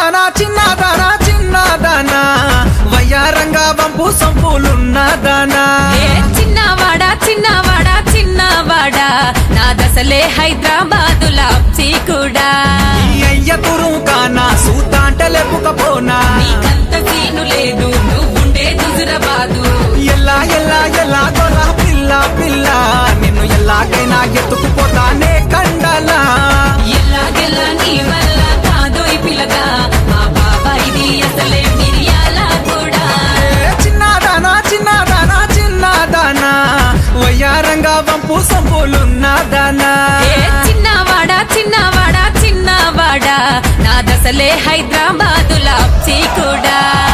చిన్నదానా చిన్నదానా చిన్నదానా వయ్యారంగా వంపు సంపులున్నదానా ఏ చిన్నవాడా చిన్నవాడా చిన్నవాడా నా దశలే హైదరాబాదు లాప్సీ కూడా ఈ అయ్య తురు కానా సూతాంట లేపుకపోనా నీకంత సీను లేదు నువ్వుండే హుజురాబాదు ఎల్లా ఎల్లా ఎల్లా గొల్ల పిల్ల పిల్ల నిన్ను ఎల్లాగైనా ఎత్తుకుపోతానే కండలా ఎల్లాగెల్లా నీ వల్ల కాదోయ్ పిల్లగా మా బాబాయిది అసలే మిరియాల కూడా ఏ చిన్నదానా చిన్నదానా చిన్నదానా వయ్యారంగా వంపు సంపులున్నదానా ఏ చిన్నవాడా చిన్నవాడా చిన్నవాడా నా దశలే హైదరాబాదు లాప్సీ కూడా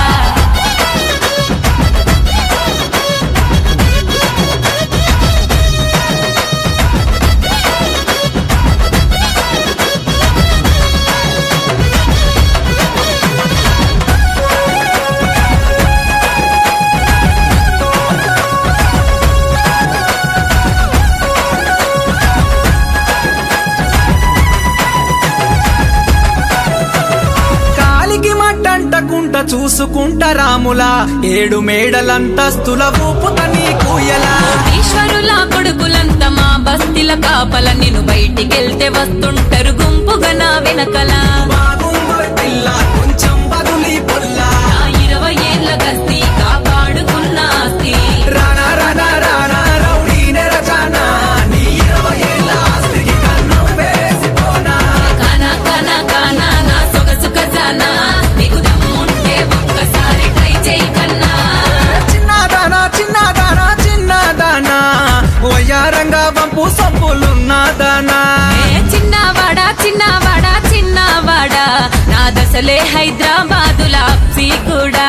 కాలికి మట్టంటకుంట చూసుకుంట రాములా ఏడు మేడలంతస్తుల ఊపుత నీ కూయలా ఈశ్వరుల కొడుకులంతా మా బస్తీల కాపల నేను బయటికెళ్తే వస్తుంటారు గుంపుగా నా వెనకల బాగుంగోయ్ పిల్ల కొంచెం బదులి పొల్లా నా ఇరవై ఏళ్ళ గస్తీ కాపాడుకున్న ఆస్తి రానా రానా రానా రౌడీ నెరజానా నీ ఇరవై ఏళ్ళ ఆస్తికి కన్నం వేసిపోనా కానా కానా కానా నా సొగసు ఖజానా నీకు దమ్ముంటే ఒక్కసారి ట్రై చేయి కన్నా చిన్నదానా చిన్నదానా చిన్నదానా వయ్యారంగా వంపు సంపులున్నదానా ఏ చిన్నవాడా చిన్నవాడా చిన్నవాడా నా దశలే హైదరాబాదు లాప్సీ కూడా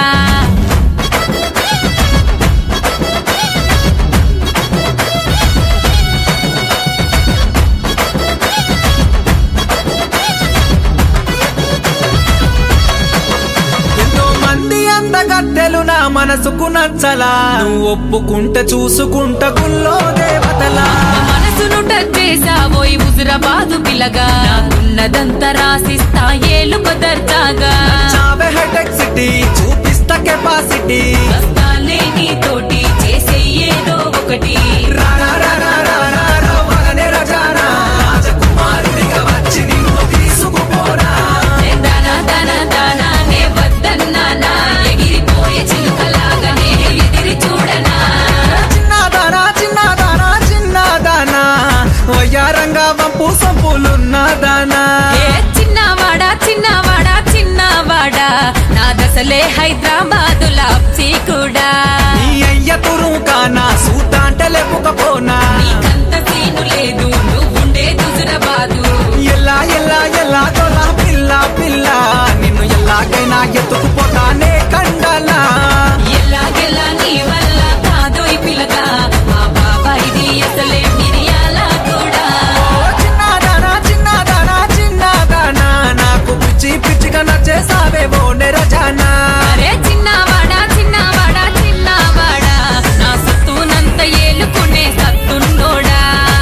ఎంతో మంది అందగత్తెలు నా మనసుకు నచ్చలా నువ్వు ఒప్పుకుంటే చూసుకుంట గుల్లో దేవతలా నా మనసును టచ్ చేసావోయ్ హుజురాబాదు పిల్లగా నాకున్నదంతా రాసిస్తా ఏలుక దర్జాగా చావే హైటెక్ సిటీ చూపిస్తా కెపాసిటీ వస్తానే నీతోటి చేసే ఏదో ఒకటి రానా రానా రానా రవ్వలనే రజానా రాజకుమారుడిగా వచ్చి నిన్ను తీసుకుపోనా నే దానా దానా దానా నే వద్దన్నానా ఎగిరిపోయే చిలుకలాగా నేను ఎదిరి చూడనా చిన్నదానా చిన్నదానా చిన్నదానా వయ్యారంగా వంపు సంపులున్నదానా ఏ చిన్నవాడా చిన్నవాడా చిన్నవాడా నా దశలే హైదరాబాదు లాప్సీ కూడా నీ అయ్య తురు కానా సూతాంట లేపుకపోనా నీకంత సీను లేదు నువ్వుండే హుజురాబాదు ఎల్లా ఎల్లా ఎల్లా గొల్ల పిల్ల పిల్ల నిన్ను ఎల్లాగైనా ఎత్తుకుపోతానే కండలా ఎల్లాగెల్లా నీ వల్ల కాదోయ్ పిల్లగా మా బాబాయిది అసలే మిరియాల కూడా ఓ చిన్నదానా చిన్నదానా చిన్నదానా నాకు పిచ్చి పిచ్చిగా నచ్చేసావేవో నెరజానా అరే చిన్నవాడా చిన్నవాడా చిన్నవాడా నా సత్తునంత ఏలుకునే సత్తున్నోడా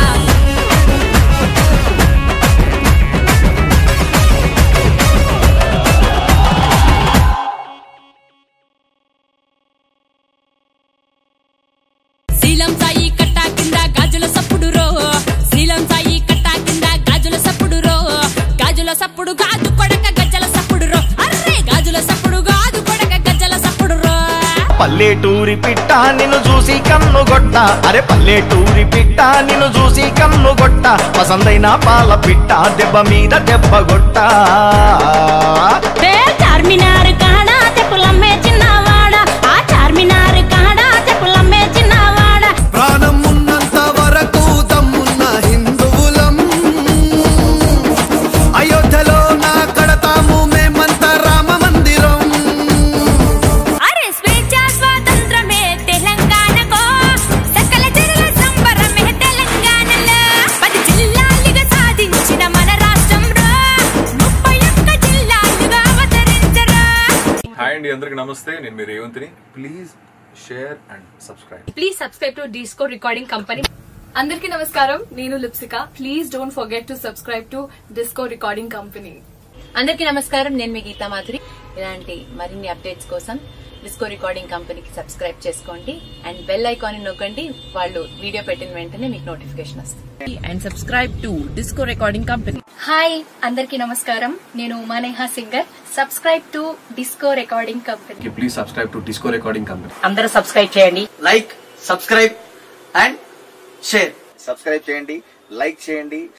శీలం సాయి కట్టా కింద గాజుల సప్పుడు రో శీలం సాయి కట్టా కింద గాజుల సప్పుడు రో గాజుల సప్పుడు గాజు కొడక గజ్జల సప్పుడు రో అర్రే గాజుల సప్పుడు గాజు కొడక గజ్జల సప్పుడు రో పల్లెటూరి పిట్ట నిన్ను చూసి కన్ను గొట్ట అరే పల్లెటూరి పిట్ట నిన్ను చూసి కన్ను గొట్ట పసందైన పాల పిట్ట దెబ్బ మీద దెబ్బ గొట్ట ఏ చార్మినార్ కాడా చెప్పులమ్మే చిన్నవాడ ఆ చార్మినార్ కాడా చెప్పులమ్మే చిన్నవాడ ప్రాణం ఉన్నంత వరకు దమ్మున్న హిందువులం అయోధ్యలో నా కడతాము మేమంత రామ మందిరం అరే స్వేచ్ఛ స్వాతంత్రమే తెలంగాణకో సకల జనుల సంబరమే తెలంగాణలో పది జిల్లాలుగా సాధించిన మన రాష్ట్రంలో ముప్పై ఒక్క జిల్లాలుగా అవతరించరా హాయ్ అండి అందరికి నమస్తే నేను మీ రేవంత్ని please share and subscribe please subscribe to Disco Recording Company అందరికీ నమస్కారం నేను Lipsika please don't forget to subscribe to Disco Recording Company అందరికీ నమస్కారం నేను మీ గీతా మాధురి ఇలాంటి మరిన్ని అప్డేట్స్ కోసం డిస్కో రికార్డింగ్ కంపెనీకి సబ్స్క్రైబ్ చేసుకోండి అండ్ బెల్ ఐకాన్ నొక్కండి వాళ్ళు వీడియో పెట్టిన వెంటనే మీకు నోటిఫికేషన్ వస్తుంది and subscribe to Disco Recording Company. Hi అందరికీ నమస్కారం నేను Uma Neha singer subscribe to Disco Recording Company please subscribe to Disco Recording Company అందరూ సబ్స్క్రైబ్ చేయండి like subscribe and share subscribe చేయండి లైక్ చేయండి